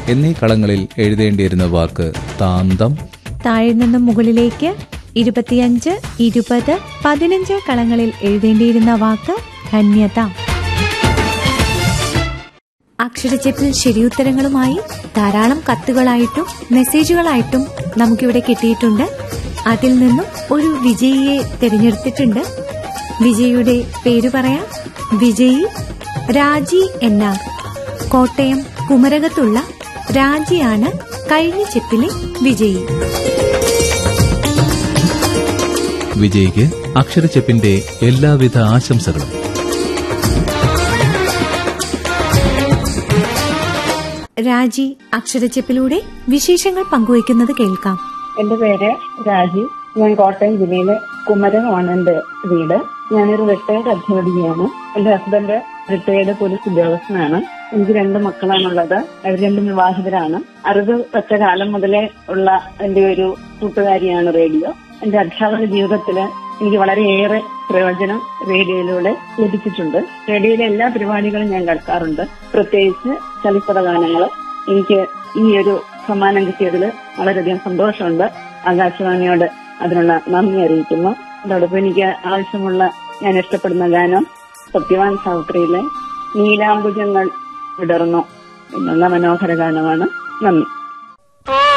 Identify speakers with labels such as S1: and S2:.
S1: എന്നീ കളങ്ങളിൽ എഴുതേണ്ടിയിരുന്ന വാക്ക് താന്തം
S2: താഴെ നിന്നും മുകളിലേക്ക് ഇരുപത്തിയഞ്ച് ഇരുപത് പതിനഞ്ച് കളങ്ങളിൽ എഴുതേണ്ടിയിരുന്ന വാക്ക് ധന്യത അക്ഷരച്ചെപ്പിൽ ശരിയുത്തരങ്ങളുമായി ധാരാളം കത്തുകളായിട്ടും മെസ്സേജുകളായിട്ടും നമുക്കിവിടെ കിട്ടിയിട്ടുണ്ട് അതിൽ നിന്നും ഒരു വിജയിയെ തിരഞ്ഞെടുത്തിട്ടുണ്ട് വിജയിയുടെ പേര് പറയാം വിജയി രാജി എന്നാർ കോട്ടയം കുമരകത്തുള്ള രാജിയാണ് കഴിഞ്ഞ ചെപ്പിലെ വിജയി
S1: വിജയ്ക്ക് അക്ഷരച്ചെപ്പിന്റെ എല്ലാവിധ ആശംസകളും
S2: രാജി അക്ഷരച്ചെപ്പിലൂടെ വിശേഷങ്ങൾ പങ്കുവയ്ക്കുന്നത് കേൾക്കാം
S3: എന്റെ പേര് രാജി ഞാൻ കോട്ടയം ജില്ലയിലെ കുമരകമാണ് എന്റെ വീട് ഞാനൊരു റിട്ടയർഡ് അധ്യാപികയാണ് എന്റെ ഹസ്ബൻഡ് റിട്ടയർഡ് പോലീസ് ഉദ്യോഗസ്ഥനാണ് എനിക്ക് രണ്ട് മക്കളാണുള്ളത് അവർ രണ്ടും വിവാഹിതരാണ് അറിവ് പറ്റ കാലം മുതലേ ഉള്ള എന്റെ ഒരു കൂട്ടുകാരിയാണ് റേഡിയോ എന്റെ അധ്യാപന ജീവിതത്തില് എനിക്ക് വളരെയേറെ പ്രയോജനം റേഡിയോയിലൂടെ ലഭിച്ചിട്ടുണ്ട് റേഡിയോയിലെ എല്ലാ പരിപാടികളും ഞാൻ കേൾക്കാറുണ്ട് പ്രത്യേകിച്ച് ചലച്ചിത്ര ഗാനങ്ങൾ എനിക്ക് ഈ ഒരു സമ്മാനം കിട്ടിയതിൽ വളരെയധികം സന്തോഷമുണ്ട് ആകാശവാണിയോട് അതിനുള്ള നന്ദി അറിയിക്കുന്നു അതോടൊപ്പം എനിക്ക് ആവശ്യമുള്ള ഞാൻ ഇഷ്ടപ്പെടുന്ന ഗാനം സത്യവാൻ സാവിത്രിയിലെ നീലാംബുജങ്ങൾ വിടർന്നു എന്നുള്ള മനോഹര ഗാനമാണ് നന്ദി